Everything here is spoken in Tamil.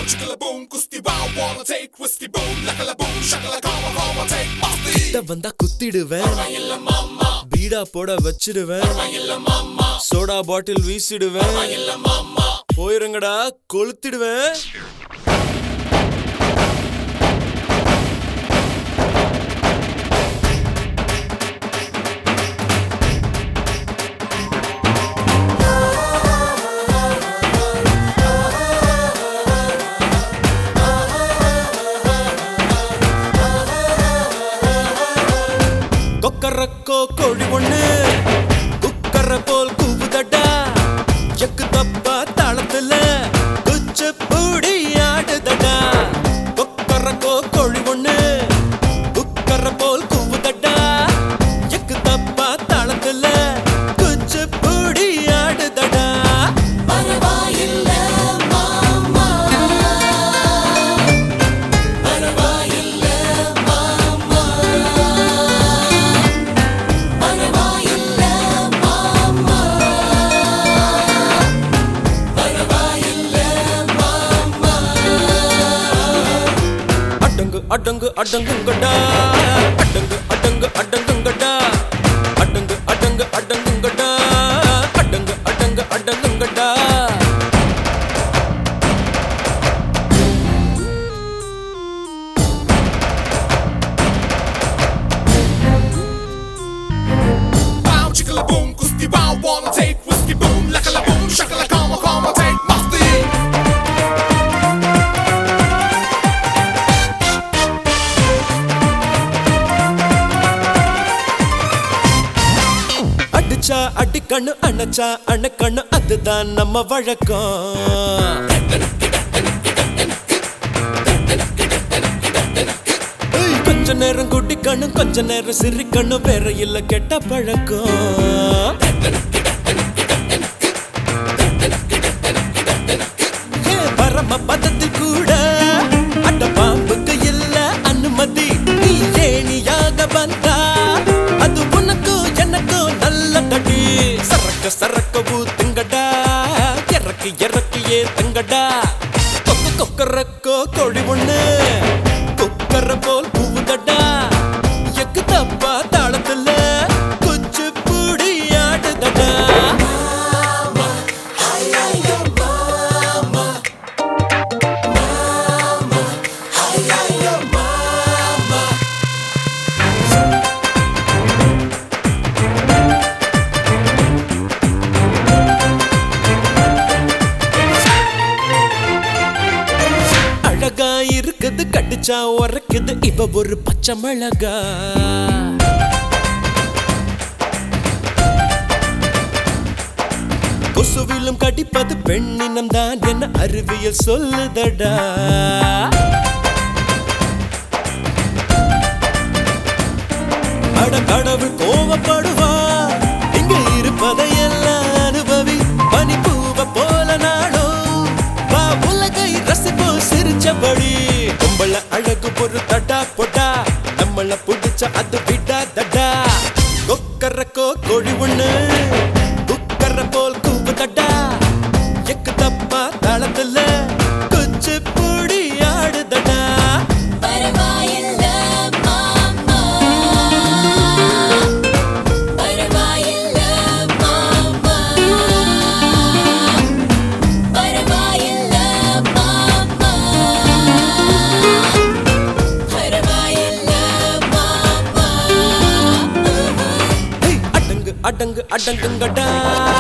chicka boom, kusti wow, wanna take whiskey boom, lakala boom, shakala kama kama take masti. கிட்ட வந்தா குத்திடுவேன் பீடா போட வச்சிடுவேன் சோடா பாட்டில் வீசிடுவேன் போயிருங்கடா கொளுத்திடுவேன் கொக்கரக்கோ கோழி ஒண்ணு குக்கர போல் கூவுதடா எக்கு தப்பா தாளத்துல குச்ச பூடி ஆடுதடா கொக்கரக்கோ கோழி ஒண்ணு குக்கர போல் கூவுதடா எக்கு தப்பா தாளத்துல குச்ச பூடி ஆடுதடா பரவாயில்ல மாமா பரவாயில்ல மாமா பரவாயில்ல மாமா பரவாயில்ல மாமா அடங்கு அடங்கு அடங்குங்கடா அடங்கு அடங்கு அடங்குங்கடா அடங்கு அடங்கு அடங்குங்கடா அடங்கு அடங்கு அடங்குங்கடா Wow, chicka boom, kusti wow, wanna take whiskey boom, lakala boom, shakala kama kama take masti. அடிச்சா அடிக்கண்ணு அணைச்சா அணைக்கண்ணு அதுதான் நம்ம வழக்கம் ஏய், கொஞ்ச நேரம் குடிக்கணும் கொஞ்ச நேரம் சிரிக்கணும் வேற இல்ல கெட்ட பழக்கம் ஏன் பரம பதத்தில் கூட அட்ட பாம்புக்கு இல்ல அனுமதி நீ ஏணியாக வந்தா அது உனக்கும் எனக்கும் நல்ல தடி சரக்க சரக்க ஊத்துங்கடா இறக்கி இறக்கியே தங்கடா கொக்கு கொக்கரக்கோ கோழி ஒண்ணு கொக்கர போல் பூவுதடா எக்கு தப்பா தாளத்துல குச்சு பூடி ஆடுதடா ஐயோ மாமா மாமா ஐயோ மாமா அழகா இருக்குது கடிச்சா உரைக்குது இவ ஒரு பச்சை மிளகா கொசுவிலும் கடிப்பது பெண்ணினம் தான் என்ன அறிவியல் சொல்லுதடா அட கடவுள் கோவப்படுவா இங்க இருப்பதையெல்லாம் அனுபவி பனி பூவ போல நாடும் வா உலகை ரசிப்போம் சிரிச்சபடி கும்பல அழகு ஒரு தடா பொடா நம்மள புடிச்ச அது விடா தடா கொக்கரக்கோ கோழி ஒண்ணு குக்கர போல் கூவுதடா எக்கு தப்பா தாளத்துல குச்சி பூடி ஆடுதடா பரவாயில்ல மாமா பரவாயில்ல மாமா பரவாயில்ல மாமா பரவாயில்ல மாமா ஏய், அடங்கு அடங்கு அடங்குங்கடா